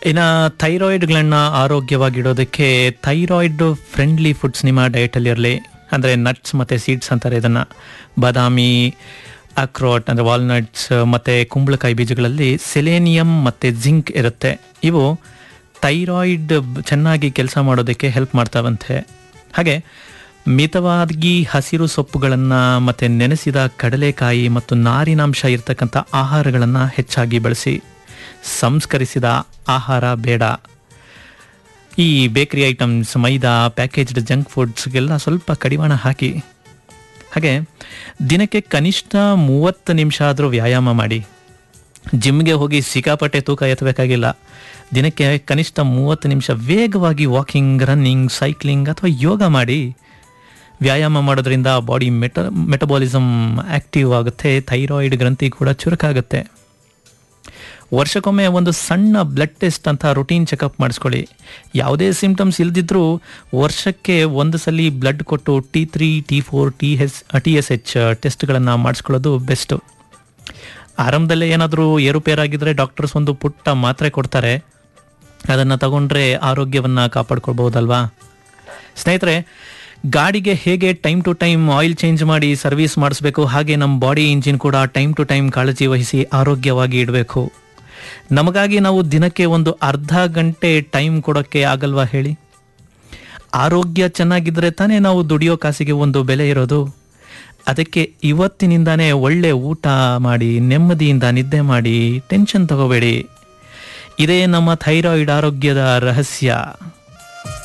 ಇನ್ನು ಥೈರಾಯ್ಡ್ಗಳನ್ನ ಆರೋಗ್ಯವಾಗಿಡೋದಕ್ಕೆ ಥೈರಾಯ್ಡ್ ಫ್ರೆಂಡ್ಲಿ ಫುಡ್ಸ್ ನಿಮ್ಮ ಡಯಟಲ್ಲಿ ಇರಲಿ ಅಂದರೆ ನಟ್ಸ್ ಮತ್ತು ಸೀಡ್ಸ್ ಅಂತಾರೆ ಇದನ್ನು ಬಾದಾಮಿ ಅಕ್ರೋಟ್ ಅಂದರೆ ವಾಲ್ನಟ್ಸ್ ಮತ್ತು ಕುಂಬಳಕಾಯಿ ಬೀಜಗಳಲ್ಲಿ ಸೆಲೇನಿಯಂ ಮತ್ತು ಜಿಂಕ್ ಇರುತ್ತೆ ಇವು ಥೈರಾಯ್ಡ್ ಚೆನ್ನಾಗಿ ಕೆಲಸ ಮಾಡೋದಕ್ಕೆ ಹೆಲ್ಪ್ ಮಾಡ್ತಾವಂತೆ ಹಾಗೆ ಮಿತವಾಗಿ ಹಸಿರು ಸೊಪ್ಪುಗಳನ್ನು ಮತ್ತು ನೆನೆಸಿದ ಕಡಲೆಕಾಯಿ ಮತ್ತು ನಾರಿನಾಂಶ ಇರತಕ್ಕಂಥ ಆಹಾರಗಳನ್ನು ಹೆಚ್ಚಾಗಿ ಬಳಸಿ ಸಂಸ್ಕರಿಸಿದ ಆಹಾರ ಬೇಡ ಈ bakery items maida packaged junk ಫುಡ್ಸ್ಗೆಲ್ಲ ಸ್ವಲ್ಪ ಕಡಿವಾಣ ಹಾಕಿ ಹಾಗೆ ದಿನಕ್ಕೆ ಕನಿಷ್ಠ ಮೂವತ್ತು ನಿಮಿಷ ಆದರೂ ವ್ಯಾಯಾಮ ಮಾಡಿ ಜಿಮ್ಗೆ ಹೋಗಿ ಸಿಕ್ಕಾಪಟ್ಟೆ ತೂಕ ಎತ್ತಬೇಕಾಗಿಲ್ಲ ದಿನಕ್ಕೆ ಕನಿಷ್ಠ ಮೂವತ್ತು ನಿಮಿಷ ವೇಗವಾಗಿ ವಾಕಿಂಗ್ ರನ್ನಿಂಗ್ ಸೈಕ್ಲಿಂಗ್ ಅಥವಾ ಯೋಗ ಮಾಡಿ ವ್ಯಾಯಾಮ ಮಾಡೋದ್ರಿಂದ ಬಾಡಿ ಮೆಟ ಮೆಟಬಾಲಿಸಮ್ ಆಕ್ಟಿವ್ ಆಗುತ್ತೆ ಥೈರಾಯ್ಡ್ ಗ್ರಂಥಿ ಕೂಡ ಚುರುಕಾಗುತ್ತೆ ವರ್ಷಕ್ಕೊಮ್ಮೆ ಒಂದು ಸಣ್ಣ ಬ್ಲಡ್ ಟೆಸ್ಟ್ ಅಂತ ರುಟೀನ್ ಚೆಕಪ್ ಮಾಡಿಸ್ಕೊಳ್ಳಿ ಯಾವುದೇ ಸಿಂಪ್ಟಮ್ಸ್ ಇಲ್ದಿದ್ರೂ ವರ್ಷಕ್ಕೆ ಒಂದು ಸಲ ಬ್ಲಡ್ ಕೊಟ್ಟು T three T four T S T S H ಟೆಸ್ಟ್ಗಳನ್ನು ಮಾಡಿಸ್ಕೊಳ್ಳೋದು ಬೆಸ್ಟು ಆರಂಭದಲ್ಲೇ ಏನಾದರೂ ಏರುಪೇರಾಗಿದ್ದರೆ ಡಾಕ್ಟರ್ಸ್ ಒಂದು ಪುಟ್ಟ ಮಾತ್ರೆ ಕೊಡ್ತಾರೆ ಅದನ್ನು ತಗೊಂಡ್ರೆ ಆರೋಗ್ಯವನ್ನು ಕಾಪಾಡ್ಕೊಳ್ಬಹುದಲ್ವಾ ಸ್ನೇಹಿತರೆ ಗಾಡಿಗೆ ಹೇಗೆ time to time oil change ಮಾಡಿ ಸರ್ವಿಸ್ ಮಾಡಿಸ್ಬೇಕು ಹಾಗೆ ನಮ್ಮ ಬಾಡಿ ಇಂಜಿನ್ ಕೂಡ ಟೈಮ್ ಟು ಟೈಮ್ ಕಾಳಜಿ ವಹಿಸಿ ಆರೋಗ್ಯವಾಗಿ ಇಡಬೇಕು ನಮಗಾಗಿ ನಾವು ದಿನಕ್ಕೆ ಒಂದು ಅರ್ಧ ಗಂಟೆ ಟೈಮ್ ಕೊಡೋಕ್ಕೆ ಆಗಲ್ವಾ ಹೇಳಿ ಆರೋಗ್ಯ ಚೆನ್ನಾಗಿದ್ರೆ ತಾನೇ ನಾವು ದುಡಿಯೋ ಕಾಸಿಗೆ ಒಂದು ಬೆಲೆ ಇರೋದು ಅದಕ್ಕೆ ಇವತ್ತಿನಿಂದಾನೇ ಒಳ್ಳೆ ಊಟ ಮಾಡಿ ನೆಮ್ಮದಿಯಿಂದ ನಿದ್ದೆ ಮಾಡಿ ಟೆನ್ಷನ್ ತಗೋಬೇಡಿ ಇದೇ ನಮ್ಮ ಥೈರಾಯ್ಡ್ ಆರೋಗ್ಯದ ರಹಸ್ಯ